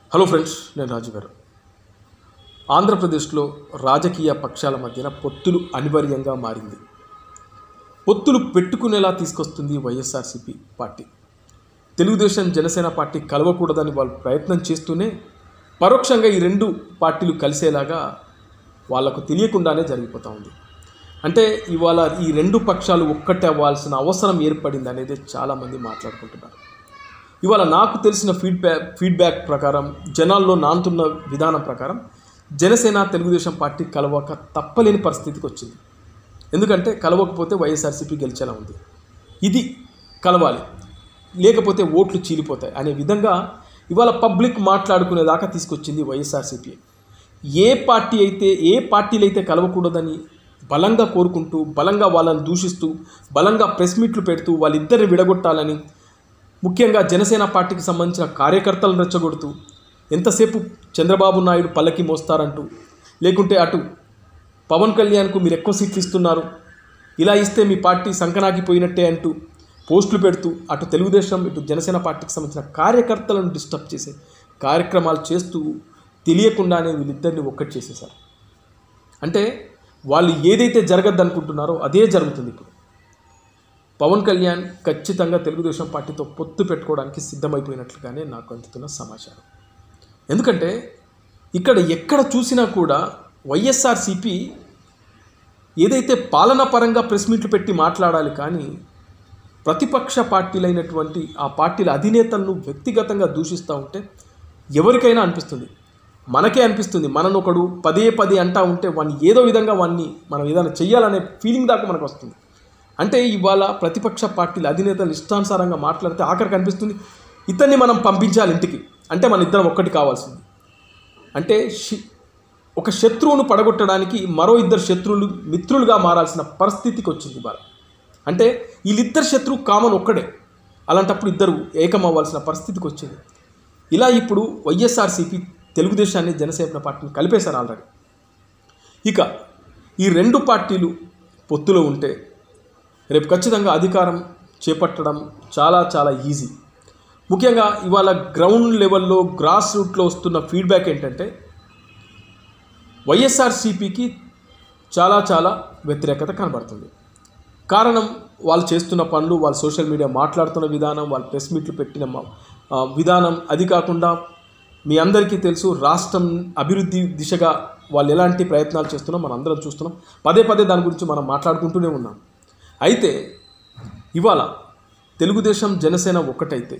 hello friends నేను రాజు గారు ఆంధ్రప్రదేశ్లో రాజకీయ పక్షాల మధ్యన పొత్తులు అనివార్యంగా మారింది పొత్తులు పెట్టుకునేలా తీసుకొస్తుంది YSRCP party Telugu Desam Janasena party కలవకూడదని వాళ్ళు ప్రయత్నం చేస్తూనే పరోక్షంగా ఈ రెండు పార్టీలు కలిసేలాగా వాళ్లకు తెలియకుండానే జరిగిపోతూ ఉంది అంటే ఇవాళ ఈ రెండు పక్షాలు ఒక్కటే అవ్వాల్సిన అవసరం ఏర్పడింది అనేది చాలామంది మాట్లాడుకుంటున్నారు ఇవాళ నాకు తెలిసిన ఫీడ్బ్యాక్ ఫీడ్బ్యాక్ ప్రకారం జనాల్లో నానుతున్న విధానం ప్రకారం జనసేన తెలుగుదేశం పార్టీ కలవక తప్పలేని పరిస్థితికి వచ్చింది ఎందుకంటే కలవకపోతే వైఎస్ఆర్సీపీ గెలిచేలా ఉంది ఇది కలవాలి లేకపోతే ఓట్లు చీలిపోతాయి అనే విధంగా ఇవాళ పబ్లిక్ మాట్లాడుకునేదాకా తీసుకొచ్చింది వైఎస్ఆర్సీపీ ఏ పార్టీ అయితే ఏ పార్టీలు అయితే కలవకూడదని బలంగా కోరుకుంటూ బలంగా వాళ్ళని దూషిస్తూ బలంగా ప్రెస్ మీట్లు పెడుతూ వాళ్ళిద్దరిని విడగొట్టాలని ముఖ్యంగా జనసేన పార్టీకి సంబంధించిన కార్యకర్తలను రెచ్చగొడుతూ ఎంతసేపు చంద్రబాబు నాయుడు పల్లకి మోస్తారంటూ లేకుంటే అటు పవన్ కళ్యాణ్కు మీరు ఎక్కువ సీట్లు ఇస్తున్నారు ఇలా ఇస్తే మీ పార్టీ సంకనాగిపోయినట్టే అంటూ పోస్టులు పెడుతూ అటు తెలుగుదేశం ఇటు జనసేన పార్టీకి సంబంధించిన కార్యకర్తలను డిస్టర్బ్ చేసే కార్యక్రమాలు చేస్తూ తెలియకుండానే వీళ్ళిద్దరిని ఒక్కటి చేసేశారు అంటే వాళ్ళు ఏదైతే జరగద్దు అనుకుంటున్నారో అదే జరుగుతుంది ఇప్పుడు పవన్ కళ్యాణ్ ఖచ్చితంగా తెలుగుదేశం పార్టీతో పొత్తు పెట్టుకోవడానికి సిద్ధమైపోయినట్లుగానే నాకు అందుతున్న సమాచారం ఎందుకంటే ఇక్కడ ఎక్కడ చూసినా కూడా వైఎస్ఆర్సిపి ఏదైతే పాలనా పరంగా ప్రెస్ మీట్లు పెట్టి మాట్లాడాలి కానీ ప్రతిపక్ష పార్టీలైనటువంటి ఆ పార్టీల అధినేతలను వ్యక్తిగతంగా దూషిస్తూ ఉంటే ఎవరికైనా అనిపిస్తుంది మనకే అనిపిస్తుంది మనను ఒకడు పదే పదే అంటా ఉంటే వాడిని ఏదో విధంగా వాడిని మనం ఏదైనా చెయ్యాలనే ఫీలింగ్ దాకా మనకు వస్తుంది అంటే ఇవాళ ప్రతిపక్ష పార్టీల అధినేతలు ఇష్టానుసారంగా మాట్లాడితే ఆఖరికి అనిపిస్తుంది ఇతన్ని మనం పంపించాలి ఇంటికి అంటే మన ఇద్దరం ఒక్కటి కావాల్సింది అంటే షి- ఒక శత్రువును పడగొట్టడానికి మరో ఇద్దరు శత్రువులు మిత్రులుగా మారాల్సిన పరిస్థితికి వచ్చింది ఇవాళ అంటే వీళ్ళిద్దరు శత్రువు కామన్ ఒక్కడే అలాంటప్పుడు ఇద్దరు ఏకం అవ్వాల్సిన పరిస్థితికి వచ్చింది ఇలా ఇప్పుడు వైఎస్ఆర్సీపీ తెలుగుదేశాన్ని జనసేన పార్టీని కలిపేశారు ఆల్రెడీ ఇక ఈ రెండు పార్టీలు పొత్తులో ఉంటే రేపు ఖచ్చితంగా అధికారం చేపట్టడం చాలా చాలా ఈజీ ముఖ్యంగా ఇవాళ గ్రౌండ్ లెవెల్లో గ్రాస్ రూట్లో వస్తున్న ఫీడ్బ్యాక్ ఏంటంటే వైఎస్ఆర్సీపీకి చాలా చాలా వ్యతిరేకత కనబడుతుంది కారణం వాళ్ళు చేస్తున్న పనులు వాళ్ళ సోషల్ మీడియా మాట్లాడుతున్న విధానం వాళ్ళ ప్రెస్ మీట్లు పెట్టిన మ- ఆ, విధానం అది కాకుండా మీ అందరికీ తెలుసు రాష్ట్రం అభివృద్ధి దిశగా వాళ్ళు ఎలాంటి ప్రయత్నాలు చేస్తున్నాం మనం అందరం చూస్తున్నాం పదే పదే దాని గురించి మనం మాట్లాడుకుంటూనే ఉన్నాం అయితే ఇవాళ తెలుగుదేశం జనసేన ఒక్కటైతే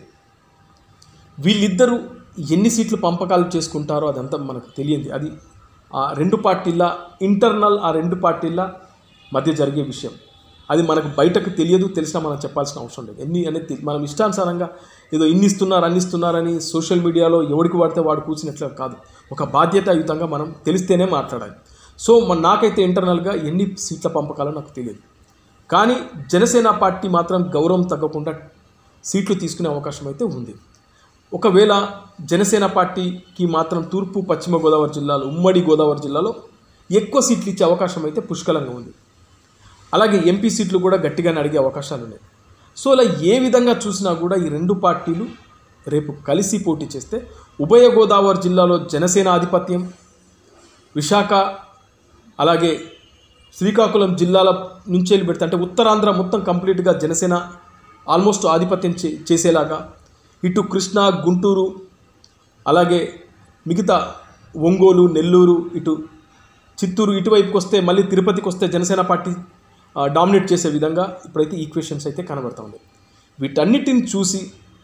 వీళ్ళిద్దరూ ఎన్ని సీట్లు పంపకాలు చేసుకుంటారో అదంతా మనకు తెలియంది అది ఆ రెండు పార్టీల ఇంటర్నల్ ఆ రెండు పార్టీల మధ్య జరిగే విషయం అది మనకు బయటకు తెలియదు తెలిసినా మనం చెప్పాల్సిన అవసరం లేదు ఎన్ని అనేది తెలి- మనం ఇష్టానుసారంగా ఏదో ఇన్ని ఇస్తున్నారు అన్ని ఇస్తున్నారని సోషల్ మీడియాలో ఎవడికి వాడితే వాడు కూర్చున్నట్లు కాదు ఒక బాధ్యతాయుతంగా మనం తెలిస్తేనే మాట్లాడాలి సో మన నాకైతే ఇంటర్నల్గా ఎన్ని సీట్ల పంపకాలో నాకు తెలియదు కానీ జనసేన పార్టీ మాత్రం గౌరవం తగ్గకుండా సీట్లు తీసుకునే అవకాశం అయితే ఉంది ఒకవేళ జనసేన పార్టీకి మాత్రం తూర్పు పశ్చిమ గోదావరి జిల్లాలో ఉమ్మడి గోదావరి జిల్లాలో ఎక్కువ సీట్లు ఇచ్చే అవకాశం అయితే పుష్కలంగా ఉంది అలాగే ఎంపీ సీట్లు కూడా గట్టిగానే అడిగే అవకాశాలు ఉన్నాయి సో అలా ఏ విధంగా చూసినా కూడా ఈ రెండు పార్టీలు రేపు కలిసి పోటీ చేస్తే ఉభయ గోదావరి జిల్లాలో జనసేన ఆధిపత్యం విశాఖ అలాగే శ్రీకాకుళం జిల్లాల నుంచి వెళ్ళి పెడితే అంటే ఉత్తరాంధ్ర మొత్తం కంప్లీట్గా జనసేన ఆల్మోస్ట్ ఆధిపత్యం చే చేసేలాగా ఇటు కృష్ణా గుంటూరు అలాగే మిగతా ఒంగోలు నెల్లూరు ఇటు చిత్తూరు ఇటువైపుకి వస్తే మళ్ళీ తిరుపతికి వస్తే జనసేన పార్టీ ఆ, డామినేట్ చేసే విధంగా ఇప్పుడైతే ఈక్వేషన్స్ అయితే కనబడతా ఉంది వీటన్నిటిని చూసి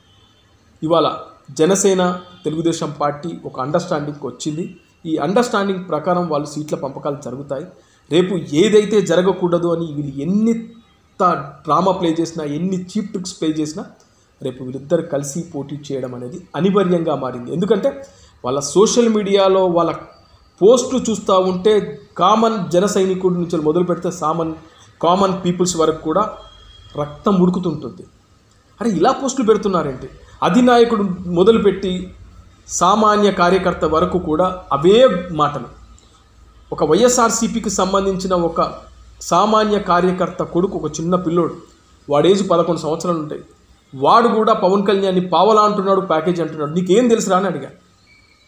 ఇవాళ జనసేన తెలుగుదేశం పార్టీ ఒక అండర్స్టాండింగ్కి వచ్చింది ఈ అండర్స్టాండింగ్ ప్రకారం వాళ్ళు సీట్ల పంపకాలు జరుగుతాయి రేపు ఏదైతే జరగకూడదు అని వీళ్ళు ఎన్ని త- డ్రామా ప్లే చేసినా ఎన్ని చీప్ ట్రిక్స్ ప్లే చేసినా రేపు వీళ్ళిద్దరు కలిసి పోటీ చేయడం అనేది అనివార్యంగా మారింది ఎందుకంటే వాళ్ళ సోషల్ మీడియాలో వాళ్ళ పోస్టులు చూస్తూ ఉంటే కామన్ జన సైనికుడి నుంచి మొదలు పెడితే సామన్ కామన్ పీపుల్స్ వరకు కూడా రక్తం ఉడుకుతుంటుంది అరే ఇలా పోస్టులు పెడుతున్నారేంటి అధినాయకుడు మొదలుపెట్టి సామాన్య కార్యకర్త వరకు కూడా అవే మాటలు ఒక వైఎస్ఆర్సీపీకి సంబంధించిన ఒక సామాన్య కార్యకర్త కొడుకు ఒక చిన్న పిల్లోడు వాడి ఏజ్ పదకొండు సంవత్సరాలు ఉంటాయి వాడు కూడా పవన్ కళ్యాణ్ని పావలా అంటున్నాడు ప్యాకేజ్ అంటున్నాడు నీకేం తెలుసురా అని అడిగా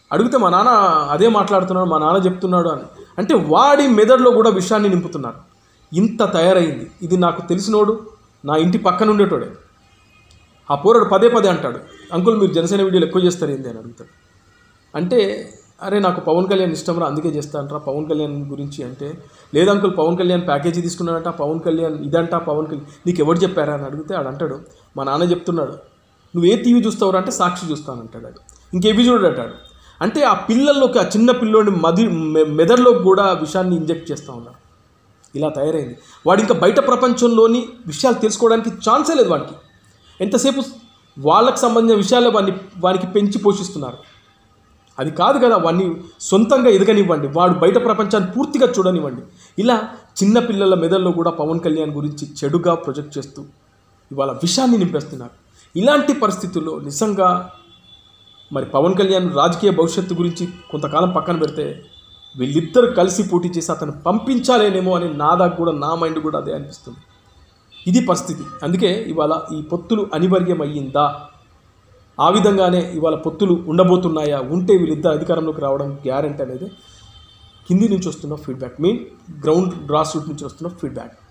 అడిగితే మా నాన్న అదే మాట్లాడుతున్నాడు మా నాన్న చెప్తున్నాడు అని అంటే వాడి మెదడులో కూడా విషయాన్ని నింపుతున్నారు ఇంత తయారైంది ఇది నాకు తెలిసినోడు నా ఇంటి పక్కన ఉండేటోడే ఆ పోరాడు పదే పదే అంటాడు అంకుల్ మీరు జనసేన వీడియోలు ఎక్కువ చేస్తారు ఏంది అని అడుగుతాడు అంటే అరే నాకు పవన్ కళ్యాణ్ ఇష్టం రా అందుకే చేస్తానంటారా పవన్ కళ్యాణ్ గురించి అంటే లేదు అంకుల్ పవన్ కళ్యాణ్ ప్యాకేజీ తీసుకున్నాడంట పవన్ కళ్యాణ్ ఇదంట పవన్ కళ్యాణ్ నీకు ఎవరు చెప్పారా అని అడిగితే ఆడు అంటాడు మా నాన్న చెప్తున్నాడు నువ్వు ఏ టీవీ చూస్తావురా అంటే సాక్షి చూస్తానంటాడు ఆడు ఇంకేవి చూడటాడు అంటే ఆ పిల్లల్లోకి ఆ చిన్న పిల్లోని మది మె- మెదడులోకి కూడా విషయాన్ని ఇంజెక్ట్ చేస్తూ ఉన్నారు ఇలా తయారైంది వాడు ఇంకా బయట ప్రపంచంలోని విషయాలు తెలుసుకోవడానికి ఛాన్సే లేదు వాడికి ఎంతసేపు వాళ్ళకి సంబంధించిన విషయాలే వాడిని వానికి పెంచి పోషిస్తున్నారు అది కాదు కదా వాడిని సొంతంగా ఎదగనివ్వండి వాడు బయట ప్రపంచాన్ని పూర్తిగా చూడనివ్వండి ఇలా చిన్న పిల్లల మెదల్లో కూడా పవన్ కళ్యాణ్ గురించి చెడుగా ప్రొజెక్ట్ చేస్తూ ఇవాళ విషయాన్ని నింపేస్తున్నారు ఇలాంటి పరిస్థితుల్లో నిజంగా మరి పవన్ కళ్యాణ్ రాజకీయ భవిష్యత్తు గురించి కొంతకాలం పక్కన పెడితే వీళ్ళిద్దరు కలిసి పోటీ చేసి అతను పంపించాలేనేమో అని నా దాకా కూడా నా మైండ్ కూడా అదే అనిపిస్తుంది ఇది పరిస్థితి అందుకే ఇవాళ ఈ పొత్తులు అనివార్యం అయ్యిందా ఆ విధంగానే ఇవాళ పొత్తులు ఉండబోతున్నాయా ఉంటే వీళ్ళిద్దరు అధికారంలోకి రావడం గ్యారెంటీ అనేది కింది నుంచి వస్తున్న feedback main ground grass root నుంచి వస్తున్న ఫీడ్బ్యాక్